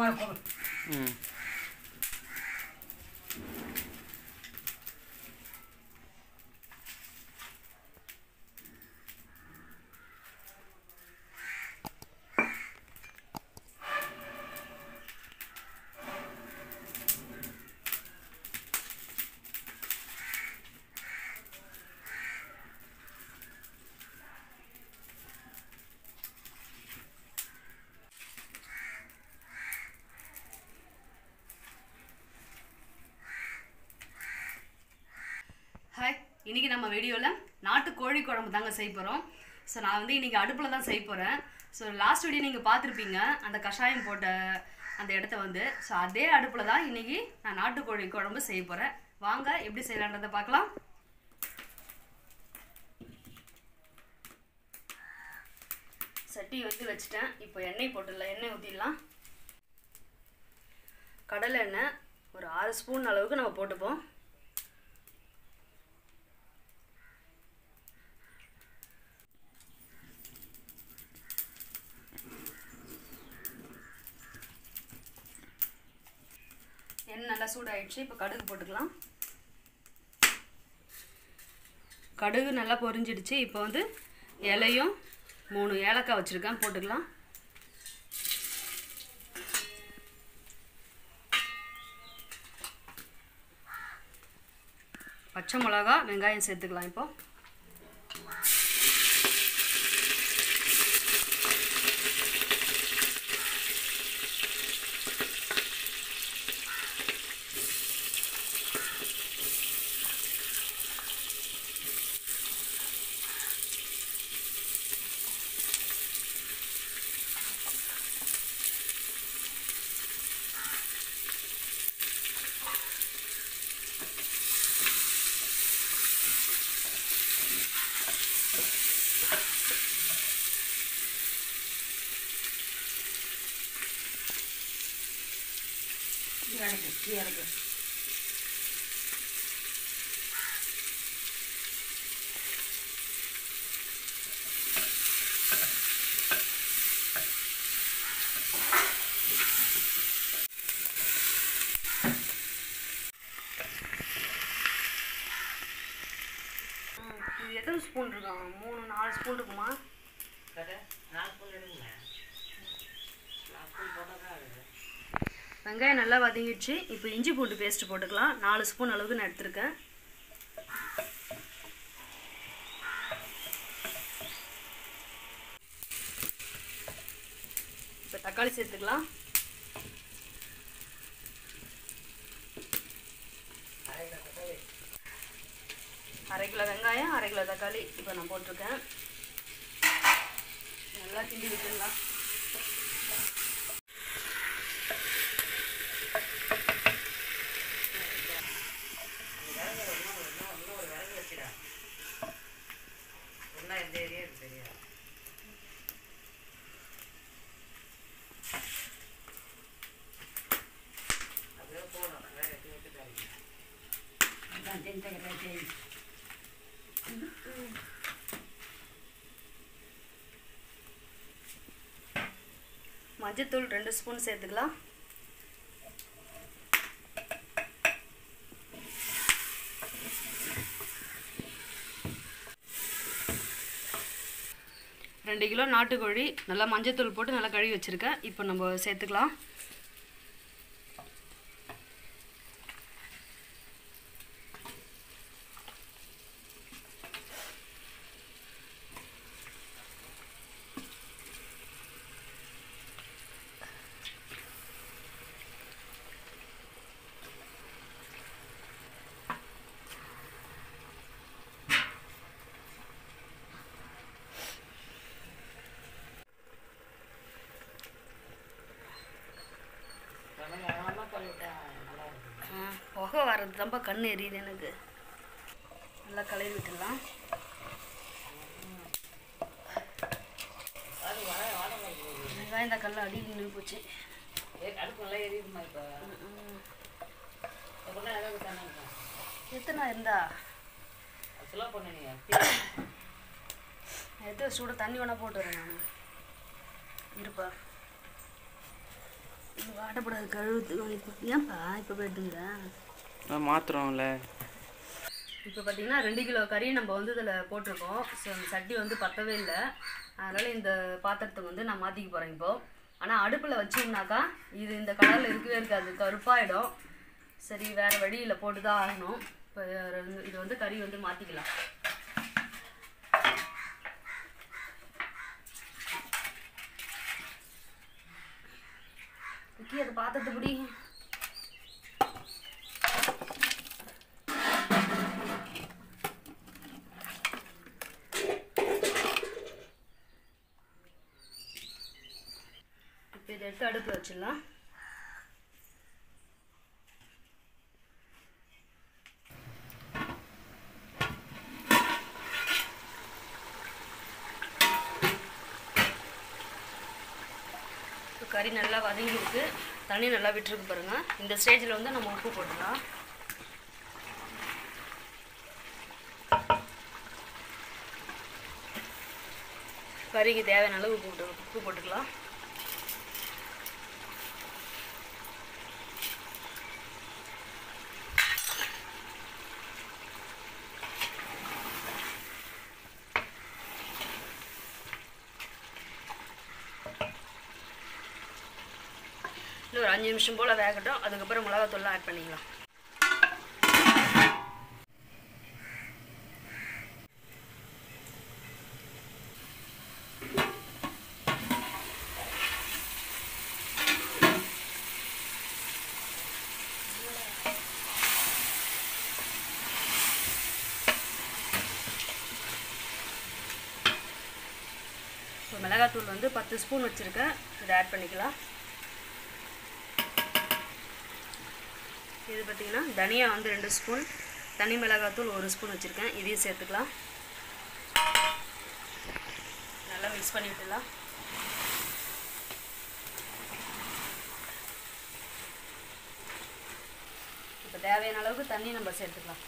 மாதிரி போங்க ம் ஹாய் இன்னைக்கு நம்ம வீடியோவில் நாட்டு கோழி குழம்பு தாங்க செய்ய போகிறோம் ஸோ நான் வந்து இன்னைக்கு அடுப்பில் தான் செய்ய போகிறேன் ஸோ லாஸ்ட் வீடியோ நீங்கள் பார்த்துருப்பீங்க அந்த கஷாயம் போட்ட அந்த இடத்த வந்து ஸோ அதே அடுப்பில் தான் இன்னைக்கு நான் நாட்டுக்கோழி குழம்பு செய்ய போகிறேன் வாங்க எப்படி செய்யலான்றதை பார்க்கலாம் சட்டி வந்து வச்சுட்டேன் இப்போ எண்ணெய் போட்டுடலாம் எண்ணெய் ஊற்றிடலாம் கடலை எண்ணெய் ஒரு ஆறு ஸ்பூன் அளவுக்கு நம்ம போட்டுப்போம் எண்ணெய் நல்லா சூடாயிடுச்சு இப்போ கடுகு போட்டுக்கலாம் கடுகு நல்லா பொரிஞ்சிடுச்சு இப்போ வந்து இலையும் மூணு ஏலக்காய் வச்சுருக்கேன் போட்டுக்கலாம் பச்சை மிளகா வெங்காயம் சேர்த்துக்கலாம் இப்போ இறக்கு இறக்கு ம், இது எத்தனை ஸ்பூன் இருக்கும் மூணு நாலு ஸ்பூன் இருக்குமா வெங்காயம் நல்லா வதங்கிடுச்சு இப்போ இஞ்சி பூண்டு பேஸ்ட் போட்டுக்கலாம் நாலு ஸ்பூன் அளவுக்கு நான் எடுத்திருக்கேன் இப்போ தக்காளி சேர்த்துக்கலாம் அரை கிலோ வெங்காயம் அரை கிலோ தக்காளி இப்போ நான் போட்டிருக்கேன் நல்லா கிண்டி விட்டுடலாம் அதான் செஞ்ச கிடையாது மஞ்சத்தூள் ரெண்டு ஸ்பூன் சேர்த்துக்கலாம் ரெண்டு கிலோ நாட்டுக்கோழி நல்லா மஞ்சத்தூள் போட்டு நல்லா கழுவி வச்சுருக்கேன் இப்போ நம்ம சேர்த்துக்கலாம் ஆ, புகை வர்றது தான்ப்பா கண் எரியுது எனக்கு நல்லா கலரி விட்டுடலாம் வெங்காயம் இந்த கல்ல அடி நின்று போச்சு எத்தனை இருந்தா எது சூட தண்ணி வேணா போட்டு வரேன் நான் இருப்பா வாட்டப்படாது கழுவுத்துக்கு இப்போ ஏன்ப்பா இப்போ போயிட்டுங்க மாத்திரம்ல இப்போ பார்த்தீங்கன்னா ரெண்டு கிலோ கறி நம்ம வந்து இதில் போட்டிருக்கோம் ஸோ அந்த சட்டி வந்து பத்தவே இல்லை அதனால் இந்த பாத்திரத்தை வந்து நான் மாற்றிக்க போகிறேன் இப்போ ஆனால் அடுப்பில் வச்சோம்னாக்கா இது இந்த கலரில் இருக்கவே இருக்காது கருப்பாயிடும் சரி வேறு வழியில் போட்டு தான் ஆகணும் இப்போ ரெண்டு- இது வந்து கறி வந்து மாற்றிக்கலாம் விக்கி அதை பாத்திரத்தை பிடி இப்போ இதை எடுத்து அடுப்பில் வச்சிடலாம் இப்போ கறி நல்லா வதங்கியிருக்கு தண்ணி நல்லா விட்டுருக்கு பாருங்க இந்த ஸ்டேஜில் வந்து நம்ம உப்பு போட்டுக்கலாம் கறிக்கு தேவையான அளவு உப்பு போட்டு உப்பு போட்டுக்கலாம் இன்னும் ஒரு அஞ்சு நிமிஷம் போல் வேகட்டும் அதுக்கப்புறம் மிளகாத்தூள்லாம் ஆட் பண்ணிக்கலாம் இப்போ மிளகாத்தூள் வந்து பத்து ஸ்பூன் வச்சுருக்கேன் இதை ஆட் பண்ணிக்கலாம் இது பார்த்திங்கன்னா தனியா வந்து ரெண்டு ஸ்பூன் தனி மிளகாத்தூள் ஒரு ஸ்பூன் வச்சுருக்கேன் இதையும் சேர்த்துக்கலாம் நல்லா மிக்ஸ் பண்ணி விட்டுலாம் இப்போ தேவையான அளவுக்கு தண்ணி நம்ம சேர்த்துக்கலாம்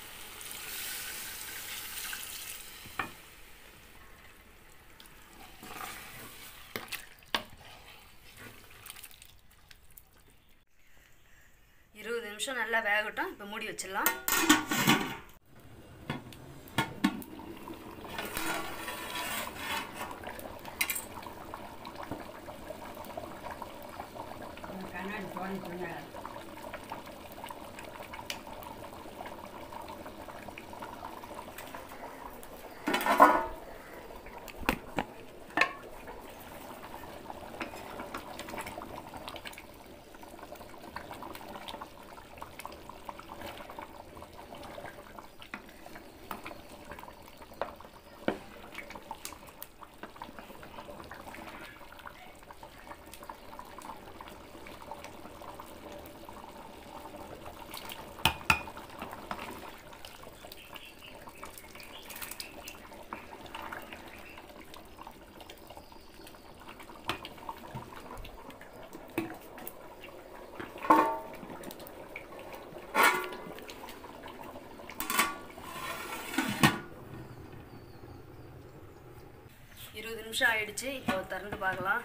இருபது நிமிஷம் நல்லா வேகட்டும் இப்போ மூடி வச்சிடலாம் அந்த கண்ணாடி தோணி சொன்னாங்க இருபது நிமிஷம் ஆயிடுச்சு இப்போ திறந்து பார்க்கலாம்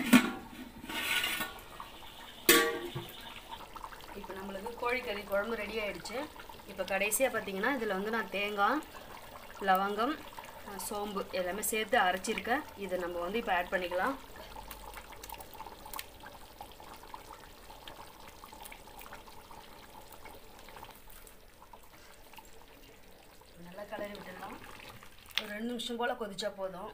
இப்போ நம்மளுக்கு கோழிக்கறி குழம்பு ரெடி ஆயிடுச்சு இப்போ கடைசியாக பார்த்தீங்கன்னா இதில் வந்து நான் தேங்காய் லவங்கம் அஹ், சோம்பு எல்லாமே சேர்த்து அரைச்சிருக்கேன் இதை நம்ம வந்து இப்போ ஆட் பண்ணிக்கலாம் நல்லா கலரி விட்டுடலாம் ஒரு ரெண்டு நிமிஷம் போல் கொதிச்சா போதும்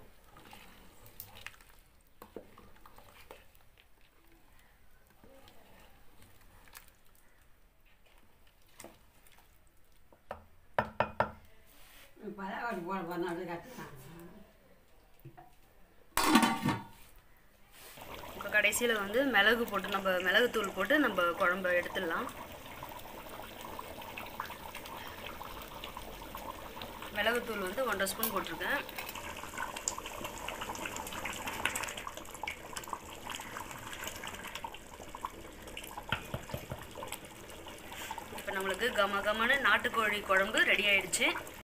இப்போதான் ஒரு போல பண்ணாது கட்டுறாங்க இப்போ கடைசியில் வந்து மிளகு போட்டு நம்ம மிளகுத்தூள் போட்டு நம்ம குழம்ப எடுத்துடலாம் மிளகுத்தூள் வந்து ஒன்றரை ஸ்பூன் போட்டிருக்கேன் இப்போ நம்மளுக்கு கம கமன்னு நாட்டுக்கோழி குழம்பு ரெடி ஆயிடுச்சு